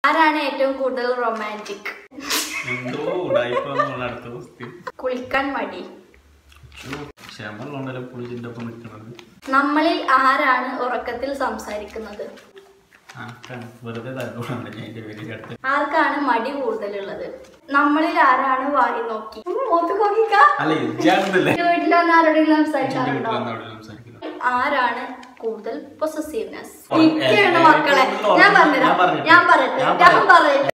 ആരാണ് ഏറ്റവും കൂടുതൽ റൊമാൻറ്റിക് എന്തോ ഉടായിപ്പോന്നുള്ള അടുത്ത കുസ്തി കുളിക്കാൻ മടി ക്ഷമള്ളതുകൊണ്ടല്ലേ പുളിച്ചിൻ്റെ ഒപ്പം നിൽക്കുന്നത് നമ്മളിൽ ആരാണ് ഉറക്കത്തിൽ സംസാരിക്കുന്നത് ആ ക- വെറുതെ തല്ലുകൊണ്ടാണ് ഞാൻ എൻ്റെ പേര് അടുത്ത് ആർക്കാണ് മടി കൂടുതലുള്ളത് നമ്മളിൽ ആരാണ് വായി നോക്കി ഉം, മോത്ത് നോക്കിക്ക അല്ല ഇജാണെന്നല്ലേ എന്റെ വീട്ടിൽ വന്ന് ആരോടെങ്കിലും എൻ്റെ സംസാരിക്കാറുണ്ടോ വീട്ടിലാണ് അവിടെ സംസാരിക്കുന്നത് ആരാണ് കൂടുതൽ പൊസസീവ്നെസ് ഓ, ഇക്കയാണ് ഏ, മക്കളെ ഏ, ഞാൻ ഞാൻ പറഞ്ഞുതരാം പറഞ്ഞിട്ട്. ഞാൻ പറയട്ടെ ഞാൻ ഞാൻ പറയട്ടെ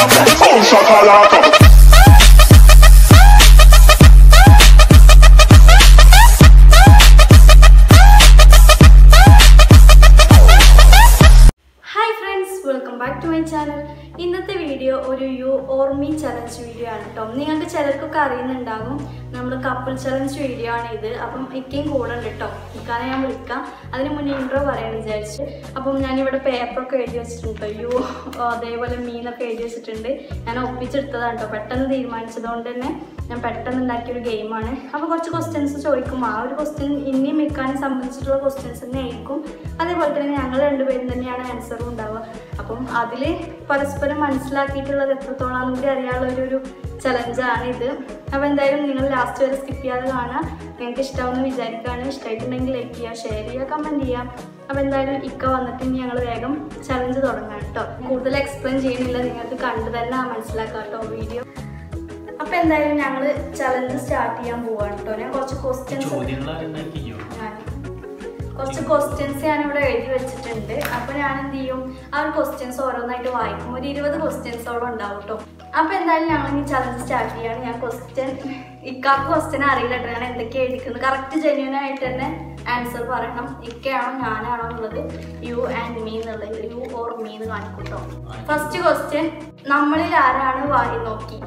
hi friends welcome back to my channel ഇന്നത്തെ വീഡിയോ ഒരു യു ഓർമി ചലഞ്ച് വീഡിയോ ആണ് കേട്ടോ നിങ്ങൾക്ക് ചിലർക്കൊക്കെ അറിയുന്നുണ്ടാകും നമ്മൾ കപ്പിൾ ചലഞ്ച് വീഡിയോ ആണ് ഇത് അപ്പം ഇക്കയും കൂടെ ഉണ്ട് കേട്ടോ ഇക്കാനെ ഞാൻ വിളിക്കാം അതിന് മുന്നേ ഇൻട്രോ പറയാൻ വിചാരിച്ച് അപ്പം ഞാനിവിടെ പേപ്പറൊക്കെ എഴുതി വെച്ചിട്ടുണ്ട് കേട്ടോ യു അതേപോലെ മീനൊക്കെ എഴുതി വെച്ചിട്ടുണ്ട് ഞാൻ ഒപ്പിച്ചെടുത്തതാണ് കേട്ടോ പെട്ടെന്ന് തീരുമാനിച്ചതുകൊണ്ട് തന്നെ ഞാൻ പെട്ടെന്ന് ഉണ്ടാക്കിയൊരു ഗെയിമാണ് അപ്പോൾ കുറച്ച് ക്വസ്റ്റ്യൻസ് ചോദിക്കും ആ ഒരു ക്വസ്റ്റ്യൻ ഇനിയും മിക്കാനെ സംബന്ധിച്ചിട്ടുള്ള ക്വസ്റ്റ്യൻസ് തന്നെ ആയിരിക്കും അതേപോലെ തന്നെ ഞങ്ങൾ രണ്ടുപേരും തന്നെയാണ് ആൻസറും ഉണ്ടാവുക അപ്പം അതിൽ പരസ്പരം മനസ്സിലാക്കിയിട്ടുള്ളത് എത്രത്തോളം കൂടി അറിയാനുള്ള ഒരു ഒരു ചലഞ്ചാണ് ഇത് അപ്പോൾ എന്തായാലും നിങ്ങൾ ലാസ്റ്റ് വരെ സ്കിപ്പ് ചെയ്യാതെ കാണുക നിങ്ങൾക്ക് ഇഷ്ടമാവുമെന്ന് വിചാരിക്കുകയാണ് ഇഷ്ടമായിട്ടുണ്ടെങ്കിൽ ലൈക്ക് ചെയ്യുക ഷെയർ ചെയ്യുക കമൻറ്റ് ചെയ്യുക അപ്പോൾ എന്തായാലും ഇക്ക വന്നിട്ട് ഇനി ഞങ്ങൾ വേഗം ചലഞ്ച് തുടങ്ങാം കേട്ടോ കൂടുതൽ എക്സ്പ്ലെയിൻ ചെയ്യുന്നില്ല നിങ്ങൾക്ക് കണ്ടു തന്നെ മനസ്സിലാക്കാം കേട്ടോ വീഡിയോ അപ്പോൾ എന്തായാലും ഞങ്ങൾ ചലഞ്ച് സ്റ്റാർട്ട് ചെയ്യാൻ പോവാണ് കേട്ടോ ഞാൻ കുറച്ച് ക്വസ്റ്റ്യൻസ് ചോദ്യങ്ങൾ ആരുണ്ടാക്കിയോ ഞാൻ കുറച്ച് ക്വസ്റ്റ്യൻസ് ഞാൻ ഇവിടെ എഴുതി വെച്ചിട്ടുണ്ട് അപ്പോൾ ഞാൻ എന്ത് ചെയ്യും ആ ഒരു ക്വസ്റ്റ്യൻസ് ഓരോന്നായിട്ട് വായിക്കും ഒരു ഇരുപത് ക്വസ്റ്റ്യൻസോളം ഉണ്ടാവും കേട്ടോ അപ്പോൾ എന്തായാലും ഞങ്ങൾ ഈ ചലഞ്ച് സ്റ്റാർട്ട് ചെയ്യാണ് ഞാൻ ക്വസ്റ്റ്യൻ ഇക്കാക്ക് ക്വസ്റ്റ്യൻ അറിയില്ല കേട്ടോ ഞാൻ എന്തൊക്കെയാണ് എഴുതിക്കുന്നത് കറക്റ്റ് ജെന്യൂൻ ആയിട്ട് തന്നെ ആൻസർ പറയണം ഇക്കയാണോ ഞാനാണോ എന്നുള്ളത് യു ആൻഡ് മീ എന്നുള്ളത് യു ഓർ മീ എന്ന് കാണിക്കും കേട്ടോ ഫസ്റ്റ് ക്വസ്റ്റ്യൻ നമ്മളിൽ ആരാണ് വായി നോക്കി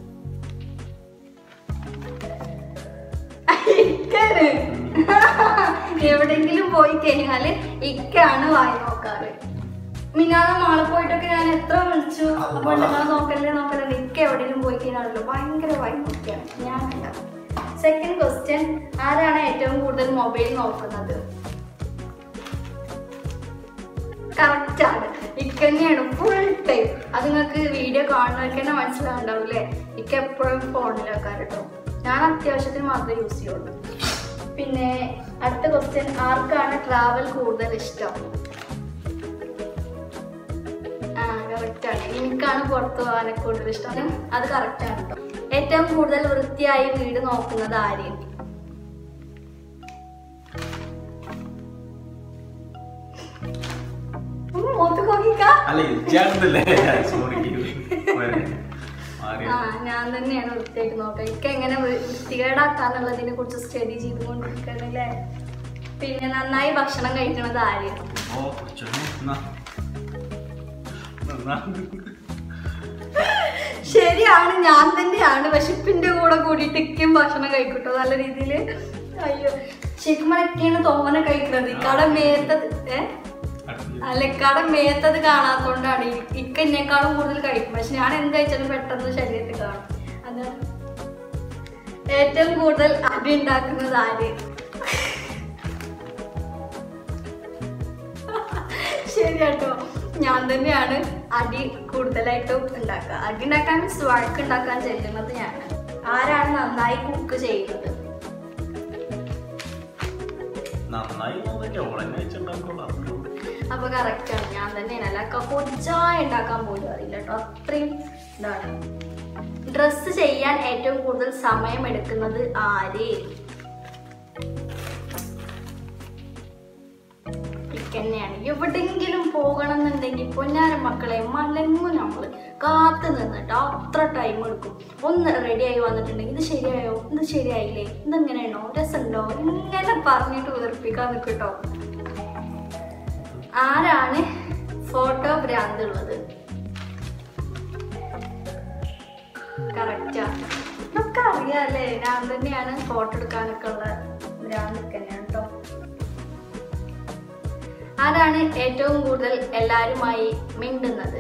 ഇക്കാണ് എവിടെങ്കിലും പോയി കഴിഞ്ഞാല് ഇക്കാണ് വായി നോക്കാറ് മിനാതെ മാളെ പോയിട്ടൊക്കെ ഞാൻ എത്ര വിളിച്ചു പെണ്ണുങ്ങളെ നോക്കല്ലേ നോക്കല്ലേ ഇക്ക എവിടെയെങ്കിലും പോയി കഴിഞ്ഞാണല്ലോ ഭയങ്കര വായി നോക്കിയാണ് ഞാനല്ല സെക്കൻഡ് ക്വസ്റ്റ്യൻ ആരാണ് ഏറ്റവും കൂടുതൽ മൊബൈൽ നോക്കുന്നത് കറക്റ്റ് ആണ് ഇക്ക തന്നെയാണ് ഫുൾ ടൈം അത് നിങ്ങൾക്ക് വീഡിയോ കാണുന്നവർക്ക് തന്നെ മനസ്സിലാവുണ്ടാവില്ലേ ഇക്ക എപ്പോഴും ഫോണിലാക്കാൻ കേട്ടോ ഞാൻ അത്യാവശ്യത്തിന് മാത്രമേ യൂസ് ചെയ്യുള്ളൂ പിന്നെ അടുത്ത ക്വസ്റ്റ്യൻ ആർക്കാണ് ട്രാവൽ കൂടുതൽ ഇഷ്ടം ആ കറക്റ്റ് ആണ് എനിക്കാണ് പുറത്ത് പോകാനൊക്കെ കൂടുതൽ ഇഷ്ടം അത് കറക്റ്റ് ആണ് കേട്ടോ ഏറ്റവും കൂടുതൽ വൃത്തിയായി വീട് നോക്കുന്നത് ആര് ഉം, മോത്ത് നോക്കിക്കാ അല്ല ഇജാണെന്നല്ലേ സോറി മാറി ആ ഞാൻ തന്നെയാണ് വൃത്തിയായിട്ട് നോക്കുക എനിക്ക് എങ്ങനെ വൃ- വൃത്തികേടാക്കാന്നുള്ളതിനെ കുറിച്ച് സ്റ്റഡി ചെയ്തുകൊണ്ടിരിക്കണല്ലേ പിന്നെ നന്നായി ഭക്ഷണം കഴിക്കണത് ആര് ഓ കുറച്ചു എന്നാ നന്നാ ശരിയാണ് ഞാൻ തന്നെയാണ് വിശപ്പിന്റെ കൂടെ കൂടിയിട്ട് ഇക്കും ഭക്ഷണം കഴിക്കട്ടോ നല്ല രീതിയിൽ അയ്യോ ശരിക്കും ഒക്കെയാണ് തോനെ കഴിക്കുന്നത് ഇക്കട മേത്തത് ഏ അടുത്തത്. അല്ല ഇക്കട മേത്തത് കാണാത്തോണ്ടാണ് ഇ- ഇക്ക എന്നെക്കാളും കൂടുതൽ കഴിക്കും പക്ഷെ ഞാൻ എന്ത് കഴിച്ചാലും പെട്ടെന്ന് ശരീരത്തിൽ കാണും അത് ഏറ്റവും കൂടുതൽ അടി ഉണ്ടാക്കുന്നത് ആര് ശരി കേട്ടോ ഞാൻ തന്നെയാണ് അടി കൂടുതലായിട്ടും ഉണ്ടാക്കുക അടി ഉണ്ടാക്കാൻ മീൻസ് വഴക്ക് ഉണ്ടാക്കാൻ ചെല്ലുന്നത് ഞാൻ ആരാണ് നന്നായി കുക്ക് ചെയ്യുന്നത് നന്നായി നോക്കിയ ഓളെന്നെ വെച്ചുണ്ടാക്കുള്ളൂ അപ്പൊ കറക്റ്റ് ആണ് ഞാൻ തന്നെയാണ് അല്ല കൊച്ചായ ഉണ്ടാക്കാൻ പോലും അറിയില്ല കേട്ടോ അത്രയും ഇതാണ് ഡ്രസ്സ് ചെയ്യാൻ ഏറ്റവും കൂടുതൽ സമയം എടുക്കുന്നത് ആര് തന്നെയാണ് എവിടെങ്കിലും പോകണം എന്നുണ്ടെങ്കിൽ പൊന്നാര മക്കളെ മലങ്ങും നമ്മള് കാത്തു നിന്നിട്ട് അത്ര ടൈം എടുക്കും ഒന്ന് റെഡിയായി വന്നിട്ടുണ്ടെങ്കിൽ ഇത് ശരിയായോ ഇത് ശരിയായില്ലേ ഇതെങ്ങനെയാണോ രസമുണ്ടോ ഇങ്ങനെ പറഞ്ഞിട്ട് ഉതിർപ്പിക്കാൻ നിൽക്കും കേട്ടോ ആരാണ് ഫോട്ടോ ഭ്രാന്ത് ഉള്ളത് കറക്റ്റാ നമുക്ക് അറിയാല്ലേ ഞാൻ തന്നെയാണ് ഫോട്ടോ എടുക്കാനൊക്കെ ഉള്ള ഭ്രാന്ത് തന്നെയാണ് കേട്ടോ ആരാണ് ഏറ്റവും കൂടുതൽ എല്ലാരുമായി മിണ്ടുന്നത്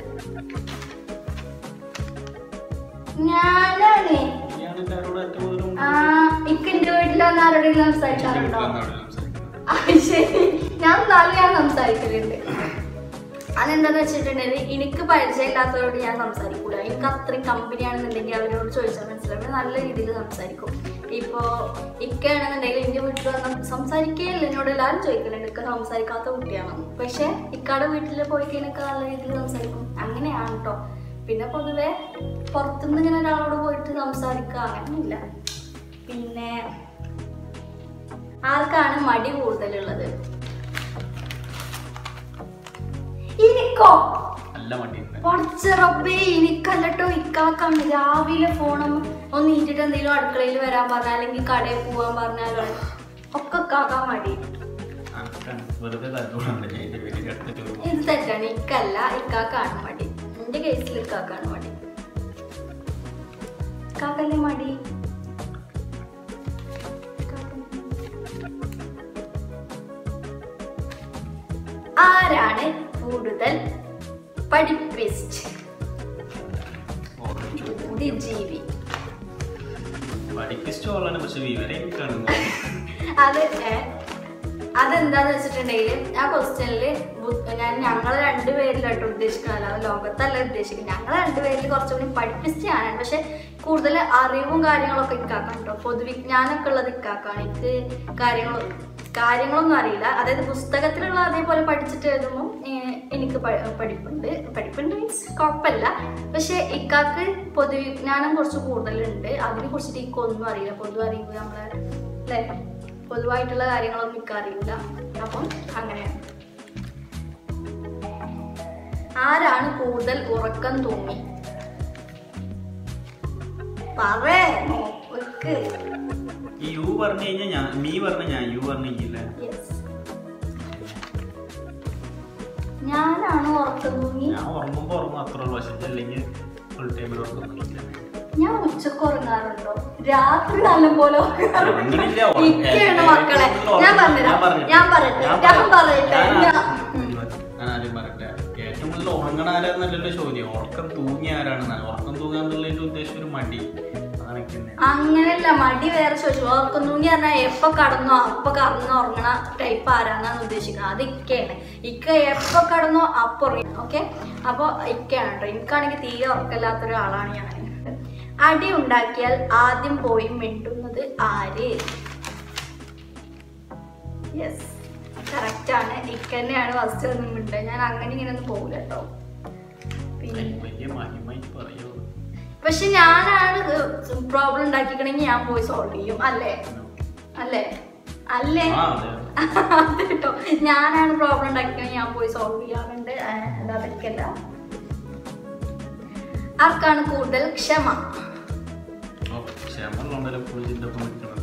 ഞാനാണ് ഇയാണ് എല്ലാവരോടും ഏറ്റവും കൂടുതൽ ആ ഇക്കെന്റെ വീട്ടിൽ വന്ന് ആരോടെങ്കിലും സംസാരിക്കാറുണ്ടോ വീട്ടിലാണ് അവിടെ സംസാരിക്കുന്നത്. ആ, ശരി ഞാൻ എന്നാലും ഞാൻ സംസാരിക്കലുണ്ട് അതെന്താന്ന് വെച്ചിട്ടുണ്ടെങ്കിൽ എനിക്ക് പരിചയമില്ലാത്തവരോട് ഞാൻ സംസാരിക്കൂല എനിക്ക് അത്രയും കമ്പനിയാണെന്നുണ്ടെങ്കിൽ അവരോട് ചോദിച്ചാൽ മനസ്സിലാവും നല്ല രീതിയിൽ സംസാരിക്കും ഇപ്പോൾ ഇക്കയാണെന്നുണ്ടെങ്കിൽ എൻ്റെ വീട്ടിൽ വന്ന് സംസാരിക്കുകയില്ല എന്നോട് എല്ലാവരും ചോദിക്കുന്നുണ്ട് ഇക്ക സംസാരിക്കാത്ത കുട്ടിയാണ് പക്ഷേ ഇക്കയുടെ വീട്ടിൽ പോയി കഴിഞ്ഞൊക്കെ നല്ല രീതിയിൽ സംസാരിക്കും അങ്ങനെയാണ് കേട്ടോ പിന്നെ പൊതുവെ പുറത്തുനിന്ന് ഇങ്ങനെ ഒരാളോട് പോയിട്ട് സംസാരിക്കുക അങ്ങനെയൊന്നുമില്ല പിന്നെ ആർക്കാണ് മടി കൂടുതലുള്ളത് എനിക്കോ നല്ല മടിയുണ്ട് പഠിച്ചറബേ എനിക്കല്ലട്ടോ ഇക്കാക്കാണ് രാവിലെ ഫോണും ഒന്ന് ഈറ്റിട്ട് എന്തെങ്കിലും അടുക്കളയിൽ വരാൻ പറഞ്ഞാൽ അല്ലെങ്കിൽ കടയിൽ പോകാൻ പറഞ്ഞാലോ ഒക്കെ കാക്കാൻ മടി അനക്കാണ് വെറുതെ താല്പര്യമുണ്ട് ഞാൻ എൻ്റെ വീട്ടിൽ എടുത്തിട്ട് വരുമ്പോൾ ഇത് തെറ്റാണ് ഇക്കല്ല ഇക്കാക്കാണ് മടി എന്റെ കേസിൽ ഇക്കാക്കാണ് മടി ഇക്കാക്കല്ലേ മടി ആരാണ് കൂടുതൽ പഠിപ്പിസ്റ്റ് ബുദ്ധിജീവി പഠിക്ക് ഇഷ്ടമുള്ളതാണ് പക്ഷെ വിവരം എനിക്കാണ് അത് ഏ, അതെന്താന്ന് വെച്ചിട്ടുണ്ടെങ്കിൽ ആ ക്വസ്റ്റ്യനിൽ ഞാൻ ഞങ്ങൾ രണ്ടുപേരിലായിട്ട് ഉദ്ദേശിക്കുന്നത് അല്ലാതെ ലോകത്തല്ല ഉദ്ദേശിക്കുന്നത് ഞങ്ങൾ രണ്ടുപേരിൽ കുറച്ചുകൂടി പഠിപ്പിച്ച് ഞാനാണ് പക്ഷെ കൂടുതൽ അറിവും കാര്യങ്ങളൊക്കെ ഇക്കാക്കാൻ കേട്ടോ പൊതുവിജ്ഞാനമൊക്കെ ഉള്ളത് ഇക്കാക്കാണ് എനിക്ക് കാര്യങ്ങൾ കാര്യങ്ങളൊന്നും അറിയില്ല അതായത് പുസ്തകത്തിലുള്ള അതേപോലെ പഠിച്ചിട്ട് എഴുതുമ്പോൾ എനിക്ക് പ- പഠിപ്പുണ്ട് പഠിപ്പുണ്ട് മീൻസ് കുഴപ്പമില്ല പക്ഷെ ഇക്കാക്ക് പൊതുവിജ്ഞാനം കുറച്ച് കൂടുതലുണ്ട് അതിനെ കുറിച്ചിട്ട് ഇക്കൊന്നും അറിയില്ല പൊതു അറിവ് നമ്മളെ അല്ലേ പൊതുവായിട്ടുള്ള കാര്യങ്ങളൊന്നും ഇക്ക അറിയില്ല അപ്പം അങ്ങനെയാണ് ആരാണ് കൂടുതൽ ഉറക്കം തൂങ്ങി പറേ നോക്ക് ഈ യു പറഞ്ഞു കഴിഞ്ഞാൽ ഞാൻ മീ പറഞ്ഞ ഞാൻ യു പറഞ്ഞില്ല യെസ് ഞാനാണ് ഉറക്കം തൂങ്ങി ഞാൻ ഉറങ്ങുമ്പോൾ ഉറങ്ങും അത്ര ഉള്ളു പക്ഷെ അല്ലെങ്കിൽ ഫുൾ ടൈമിൽ ഉറങ്ങുന്നില്ല ഞാൻ ഉച്ചക്ക് ഉറങ്ങാറുണ്ടോ രാത്രി നല്ലപോലെ ഉറങ്ങാറുണ്ട് ഉറങ്ങണില്ല, ഉറ- ഇക്കയാണ് ഏ, മക്കളെ ഏറ്റവും ഞാൻ കൂടുതൽ പറഞ്ഞുതരാം പറഞ്ഞിട്ട്. ഞാൻ പറയട്ടെ ഞാൻ ഞാൻ പറയാം. പറയട്ടെ ഞാൻ ഞാൻ- ആ- ഞാൻ ആദ്യം പറയട്ടെ ഏറ്റവും കൂടുതൽ ഉറങ്ങണ ആരാന്നല്ലല്ലോ ചോദ്യം ഉറക്കം തൂങ്ങി ആരാണെന്നാണ് ഉറക്കം തൂങ്ങുക എന്നുള്ളതിന്റെ ഉദ്ദേശം ഒരു മടി അതാണ് എനിക്ക് തന്നെ അങ്ങനെയല്ല മടി വേറെ ചോദിച്ചു ഉറക്കം തൂങ്ങി പറഞ്ഞാൽ എപ്പോ കടന്നോ അപ്പൊ കടന്ന് ഉറങ്ങണ ടൈപ്പ് ആരാന്നാണ് ഉദ്ദേശിക്കുന്നത് അത് ഇക്കയാണ് ഇക്ക എപ്പോ കടന്നോ അപ്പൊ ഉറങ്ങി ഓക്കെ അപ്പൊ ഇക്കയാണ് കേട്ടോ എനിക്കാണെങ്കിൽ തീരെ ഉറക്കമില്ലാത്ത ഒരാളാണ് ഞാൻ അടി ഉണ്ടാക്കിയാൽ ആദ്യം പോയി മിണ്ടുന്നത് ആര് യെസ് കറക്റ്റ് ആണ് ഇക്ക തന്നെയാണ് ഫസ്റ്റ് ഒന്നും മിണ്ടുക ഞാൻ അങ്ങനെ ഇങ്ങനെ ഒന്നും പോകില്ല കേട്ടോ പിന്നെ വലിയ മഹിമായി പറയൂ പക്ഷെ ഞാനാണ് പ്രോബ്ലം ഉണ്ടാക്കിക്കണമെങ്കിൽ ഞാൻ പോയി സോൾവ് ചെയ്യും അല്ലേ അല്ലേ അല്ലേ ആ അതെ അത് കേട്ടോ ഞാനാണ് പ്രോബ്ലം ഉണ്ടാക്കിക്കണമെങ്കിൽ ഞാൻ പോയി സോൾവ് ചെയ്യാറുണ്ട് ആ, അതൊക്കെയല്ല ആർക്കാണ് കൂടുതൽ ക്ഷമ ഓ ക്ഷമള്ളതുകൊണ്ടല്ലോ എപ്പോഴും ഇതിന്റെ ഒപ്പം നിൽക്കണത്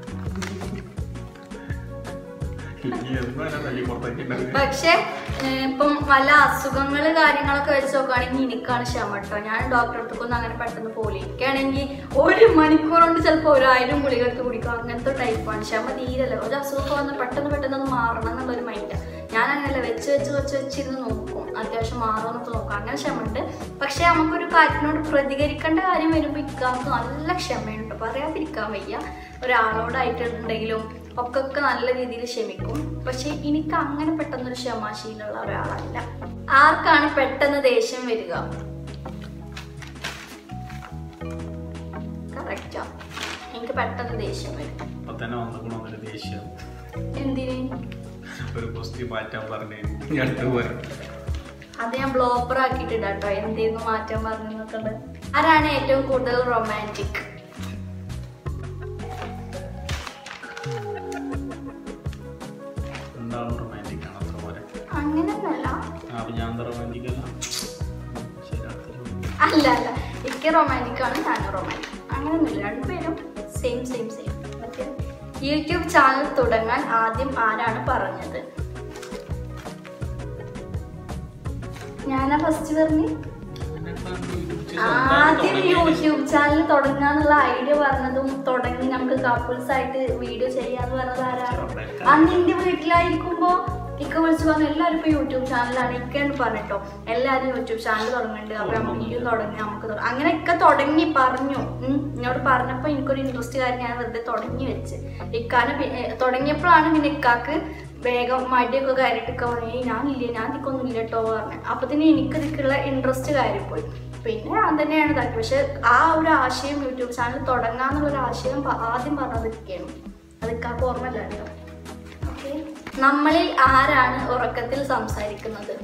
ഇനി എന്താണ് തല്ലി പുറത്തേക്കുണ്ടാവുക പക്ഷെ ഏർ, ഇപ്പം വല്ല അസുഖങ്ങൾ കാര്യങ്ങളൊക്കെ വെച്ച് നോക്കുകയാണെങ്കിൽ എനിക്കാണ് ക്ഷമ കേട്ടോ ഞാൻ ഡോക്ടറെ അടുത്തൊന്നും അങ്ങനെ പെട്ടെന്ന് പോലെ എനിക്കാണെങ്കിൽ ഒരു മണിക്കൂർ കൊണ്ട് ചിലപ്പോൾ ഒരായിരം ഗുളിക എടുത്ത് കുടിക്കും അങ്ങനത്തെ ടൈപ്പാണ് ക്ഷമ തീരല്ല ഒരു അസുഖമൊക്കെ വന്ന് പെട്ടെന്ന് പെട്ടെന്ന് ഒന്ന് മാറണം എന്നുള്ളൊരു മൈൻഡാണ് ഞാൻ അങ്ങനെയല്ല വെച്ച് വെച്ച് വെച്ച് വെച്ചിരുന്ന് നോക്കും അത്യാവശ്യം മാറുമെന്നൊക്കെ നോക്കും അങ്ങനെ ക്ഷമയുണ്ട് പക്ഷെ നമുക്കൊരു കാര്യത്തിനോട് പ്രതികരിക്കേണ്ട കാര്യം വരുമ്പോൾ ഇക്കാർക്ക് നല്ല ക്ഷമയുണ്ട് കേട്ടോ പറയാതിരിക്കാൻ വയ്യ ഒരാളോടായിട്ടുണ്ടെങ്കിലും ഒക്കെ ഒക്കെ നല്ല രീതിയിൽ ക്ഷമിക്കും പക്ഷെ എനിക്ക് അങ്ങനെ പെട്ടെന്നൊരു ക്ഷമാശീലമുള്ള ഒരാളല്ല ആർക്കാണ് പെട്ടെന്ന് ദേഷ്യം വരിക കറക്റ്റാ എനിക്ക് പെട്ടെന്ന് ദേഷ്യം വരും അപ്പൊ തന്നെ വന്നിക്കണമെന്നൊരു ദേഷ്യം എന്തിന് ഒരു പോസ്റ്റ് മാറ്റാൻ പറഞ്ഞു ഞാൻ അടുത്ത് പോരാ അത് ഞാൻ ബ്ലോപ്പർ ആക്കിയിട്ടില്ല കേട്ടോ എന്തേന്ന് മാറ്റം പറഞ്ഞൊക്കെ ഉണ്ട് ആരാണ് ഏറ്റവും കൂടുതൽ റൊമാൻറ്റിക് എന്താളും റൊമാൻറ്റിക് ആണ് അത്ര പോരെ അങ്ങനെയൊന്നല്ല ആ, അപ്പൊ ഞാൻ എന്താ റൊമാൻറ്റിക് അല്ല ശരി അടുത്ത ചോദ്യം. അല്ല അല്ല എനിക്ക് റൊമാൻറ്റിക് ആണ് ഞാൻ റൊമാൻറ്റിക് അങ്ങനെയൊന്നുമില്ല രണ്ടുപേരും same same same okay YouTube channel തുടങ്ങാൻ ആദ്യം ആരാണ് പറഞ്ഞത് ഞാനാ ഫസ്റ്റ് പറഞ്ഞു അതിനൊക്കെ YouTube ചെയ്ത് ആദ്യം തുടങ്ങിയതിന് യൂട്യൂബ് ചാനൽ തുടങ്ങാന്നുള്ള ഐഡിയ പറഞ്ഞതും തുടങ്ങി നമുക്ക് കപ്പിൾസ് ആയിട്ട് വീഡിയോ ചെയ്യാന്ന് പറഞ്ഞത് ആരാണ് അന്ന് എന്റെ വീട്ടിലായിരിക്കുമ്പോ ഇക്ക വിളിച്ചു പറഞ്ഞു എല്ലാവരും ഇപ്പൊ യൂട്യൂബ് ചാനലാണ് ഇക്കയാണ് പറഞ്ഞിട്ടോ എല്ലാവരും യൂട്യൂബ് ചാനൽ തുടങ്ങുന്നുണ്ട് അപ്പൊ നമുക്ക് ഇത് തുടങ്ങി നമുക്ക് തുടങ്ങാം അങ്ങനെ ഒക്കെ തുടങ്ങി പറഞ്ഞു ഉം. എന്നോട് പറഞ്ഞപ്പോ എനിക്കൊരു ഇൻട്രസ്റ്റ് കാര്യം ഞാൻ വെറുതെ തുടങ്ങി വെച്ച് ഇക്കാന് പി- ഏ, തുടങ്ങിയപ്പോഴാണ് പിന്നെ ഇക്കാക്ക് വേഗം മടിയൊക്കെ കയറിയിട്ടൊക്കെ പറഞ്ഞു ഞാനില്ല ഞാൻ ഇതിക്കൊന്നും ഇല്ല കേട്ടോ പറഞ്ഞു അപ്പത്തിന് എനിക്ക് ഇതിക്കുള്ള ഇൻട്രസ്റ്റ് കയറിപ്പോയി പിന്നെ ഞാൻ തന്നെയാണ് ഇതാക്കി പക്ഷെ ആ ഒരു ആശയം യൂട്യൂബ് ചാനൽ തുടങ്ങാന്നുള്ള ഒരു ആശയം പ- ആദ്യം പറഞ്ഞത് ഇരിക്കുകയാണ് അതൊക്കെ ആ ഓർമ്മയില്ല കേട്ടോ ഓക്കെ നമ്മളിൽ ആരാണ് ഉറക്കത്തിൽ സംസാരിക്കുന്നത്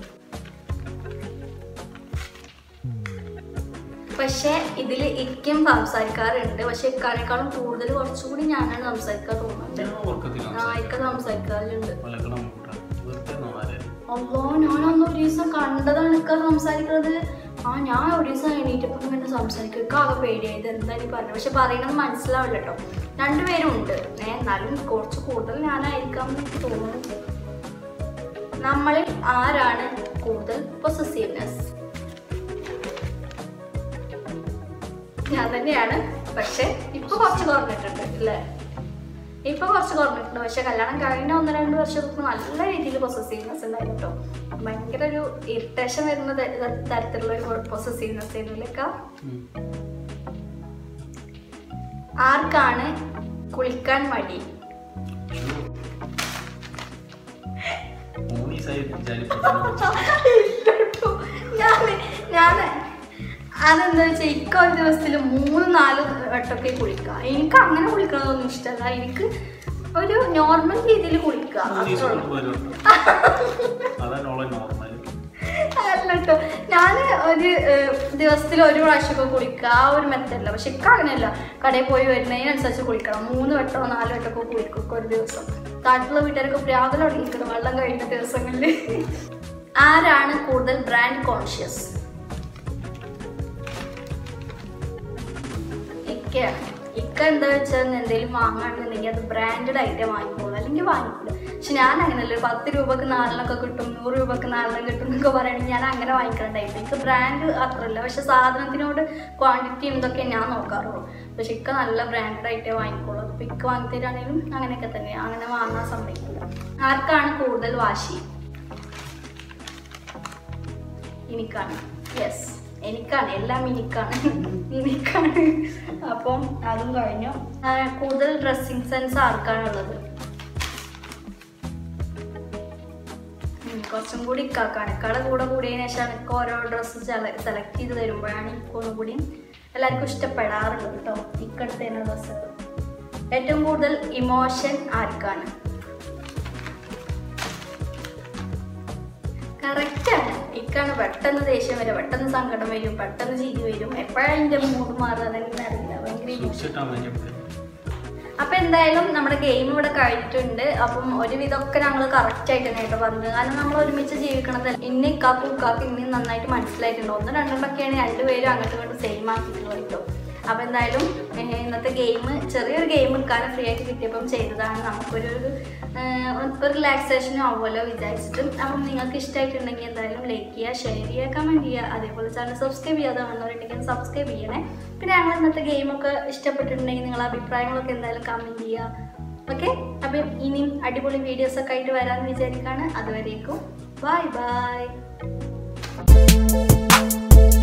പക്ഷെ ഇതിൽ ഇക്കും സംസാരിക്കാറുണ്ട് പക്ഷെ ഇക്കാനേക്കാളും കൂടുതൽ കുറച്ചുകൂടി ഞാനാണ് സംസാരിക്കാൻ തോന്നുന്നുണ്ട് ഞാൻ ഉറക്കത്തിൽ ആ ഇക്ക സംസാരിക്കാറുണ്ട് മലക്കണം വെറുതെ നോവാതെ അല്ലോ ഞാനന്ന് ഒരു ദിവസം കണ്ടതാണ് ഇക്ക സംസാരിക്കുന്നത് ആ ഞാൻ ഒരു ദിവസം എണീറ്റപ്പം ഇങ്ങനെ സംസാരിക്കും ഇക്ക ആകെ പേടിയായി ഇത് എന്താ നീ പറഞ്ഞു പക്ഷെ പറയണത് മനസ്സിലാവില്ല കേട്ടോ രണ്ടുപേരും ഉണ്ട് ഏ, എന്നാലും കുറച്ച് കൂടുതൽ ഞാനായിരിക്കാം എന്ന് എനിക്ക് തോന്നുന്നു നമ്മളിൽ ആരാണ് കൂടുതൽ പൊസസീവ്നെസ് ഞാൻ തന്നെയാണ് പക്ഷെ ഇപ്പൊ കുറച്ച് കുറഞ്ഞിട്ടുണ്ട് അല്ലേ ഇപ്പൊ കുറച്ച് കുറഞ്ഞിട്ടുണ്ട് പക്ഷെ കല്യാണം കഴിഞ്ഞ ഒന്ന് രണ്ട് വർഷമൊക്കെ നല്ല രീതിയിൽ പൊസസീവ്നെസ് ഉണ്ടായിരുന്നു കേട്ടോ ഭയങ്കര ഒരു ഇറിറ്റേഷൻ വരുന്ന ത- ത- തരത്തിലുള്ള ഒരു പൊസസീവ്നെസ് ആയിരുന്നില്ലേക്ക ആർക്കാണ് കുളിക്കാൻ മടി മൂന്ന് ദിവസമായി വിചാരിച്ചു ഇല്ലട്ടോ. ഞാന് ഞാന് അതെന്താ വെച്ചാൽ ഇക്ക ഒരു ദിവസത്തിൽ മൂന്ന് നാല് വട്ടമൊക്കെ കുളിക്കുക എനിക്ക് അങ്ങനെ കുളിക്കണതൊന്നും ഇഷ്ടമല്ല എനിക്ക് ഒരു നോർമൽ രീതിയിൽ കുളിക്കുക മൂന്ന് അത്രേ ദിവസം ഉള്ളൂ. കൊണ്ട് വരും അതാണ് ഓളെ നോർമൽ അല്ല കേട്ടോ ഞാൻ ഒരു ദിവസത്തിൽ ഒരു പ്രാവശ്യമൊക്കെ കുളിക്കുക ആ ഒരു മെത്തല്ല പക്ഷെ ഇക്ക അങ്ങനെയല്ല കടയിൽ പോയി വരുന്നതിനനുസരിച്ച് കുളിക്കണം മൂന്ന് വട്ടമോ നാല് വട്ടമൊക്കെ കുളിക്കും ഒക്കെ ഒരു ദിവസം കാട്ടിലുള്ള വീട്ടുകാരൊക്കെ പ്രാകല തുടങ്ങിക്കണം വെള്ളം കഴിഞ്ഞ ദിവസങ്ങളിൽ ആരാണ് കൂടുതൽ ബ്രാൻഡ് കോൺഷ്യസ് ഇക്കയാണ് ഇക്ക എന്താ വെച്ചാൽ എന്തെങ്കിലും വാങ്ങുകയാണെന്നുണ്ടെങ്കിൽ അത് ബ്രാൻഡഡ് ആയിട്ടേ വാങ്ങിക്കോളൂ അല്ലെങ്കിൽ വാങ്ങിക്കില്ല പക്ഷെ ഞാൻ അങ്ങനെയല്ല ഒരു പത്ത് രൂപക്ക് നാലെണ്ണമൊക്കെ കിട്ടും നൂറ് രൂപക്ക് നാലെണ്ണം കിട്ടും എന്നൊക്കെ പറയുകയാണെങ്കിൽ ഞാൻ അങ്ങനെ വാങ്ങിക്കുന്ന ടൈപ്പ് എനിക്ക് ബ്രാൻഡ് അത്രല്ല പക്ഷെ സാധനത്തിനോട് ക്വാണ്ടിറ്റിയും ഇതൊക്കെ ഞാൻ നോക്കാറുള്ളൂ പക്ഷെ ഇക്ക നല്ല ബ്രാൻഡഡ് ആയിട്ടേ വാങ്ങിക്കോളൂ അപ്പോൾ ഇക്ക വാങ്ങിത്തരാണെങ്കിലും അങ്ങനെയൊക്കെ തന്നെ അങ്ങനെ വാങ്ങാൻ സമ്മതിക്കില്ല ആർക്കാണ് കൂടുതൽ വാശി എനിക്കാണ് യെസ് എനിക്കാണ് എല്ലാം എനിക്കാണ് എനിക്കാണ് അപ്പം അതും കഴിഞ്ഞു ആ, കൂടുതൽ ഡ്രസ്സിങ് സെൻസ് ആർക്കാണുള്ളത് ഉം, കുറച്ചും കൂടി ഇക്കാക്കാണ് ഇക്കടെ കൂടെ കൂടിയതിനു ശേഷമാണ് ഇക്ക ഓരോ ഡ്രസ്സ് സെലക്ട് ചെയ്ത് തരുമ്പോഴാണ് ഇക്കൊന്നും കൂടി എല്ലാവർക്കും ഇഷ്ടപ്പെടാറുള്ളത് കേട്ടോ ഇക്കടുത്ത് തന്നെ ഡ്രസ്സുകൾ ഏറ്റവും കൂടുതൽ ഇമോഷൻ ആർക്കാണ് കറക്റ്റാണ് ഇക്കാണ് പെട്ടെന്ന് ദേഷ്യം വരും പെട്ടെന്ന് സങ്കടം വരും പെട്ടെന്ന് ചിരി വരും എപ്പോഴാണ് എൻ്റെ മൂഡ് മാറുക അതെങ്ങനെ അറിയില്ല ഭയങ്കര ഇമോഷൻ സൂക്ഷിച്ചിട്ടാ വേണ്ടി അപ്പൊ എന്തായാലും നമ്മുടെ ഗെയിം ഇവിടെ കഴിഞ്ഞിട്ടുണ്ട് അപ്പം ഒരുവിധമൊക്കെ ഞങ്ങൾ കറക്റ്റ് ആയിട്ട് തന്നെ കേട്ടോ പറഞ്ഞത് കാരണം നമ്മൾ ഒരുമിച്ച് ജീവിക്കണത് ഇന്ന ഇക്കാക്കും ഉക്കാക്കും ഇനിയും നന്നായിട്ട് മനസ്സിലായിട്ടുണ്ട് ഒന്ന് രണ്ടെണ്ണൊക്കെയാണ് രണ്ടുപേരും അങ്ങോട്ടും ഇങ്ങോട്ടും സെയിം ആക്കിയിട്ടുള്ളത് കേട്ടോ അപ്പൊ എന്തായാലും ഏഹ്, ഇന്നത്തെ ഗെയിം ചെറിയൊരു ഗെയിം എടുക്കാനും ഫ്രീ ആയിട്ട് കിട്ടിയപ്പം ചെയ്തതാണ് നമുക്കൊരു ഒരു, ഏഹ്, ഒരു റിലാക്സേഷനും ആവുമല്ലോ വിചാരിച്ചിട്ട് അപ്പം നിങ്ങൾക്ക് ഇഷ്ടമായിട്ടുണ്ടെങ്കിൽ എന്തായാലും ലൈക്ക് ചെയ്യുക ഷെയർ ചെയ്യുക കമൻറ്റ് ചെയ്യുക അതേപോലെ ചാനൽ സബ്സ്ക്രൈബ് ചെയ്യാതെ വന്നവരുണ്ടെങ്കിൽ സബ്സ്ക്രൈബ് ചെയ്യണേ പിന്നെ ഞങ്ങൾ ഇന്നത്തെ ഗെയിമൊക്കെ ഇഷ്ടപ്പെട്ടിട്ടുണ്ടെങ്കിൽ നിങ്ങളുടെ അഭിപ്രായങ്ങളൊക്കെ എന്തായാലും കമൻറ്റ് ചെയ്യുക ഓക്കെ അപ്പം ഇനിയും അടിപൊളി വീഡിയോസ് ഒക്കെ ആയിട്ട് വരാമെന്ന് വിചാരിക്കുകയാണ് അതുവരേക്കും ബൈ ബൈ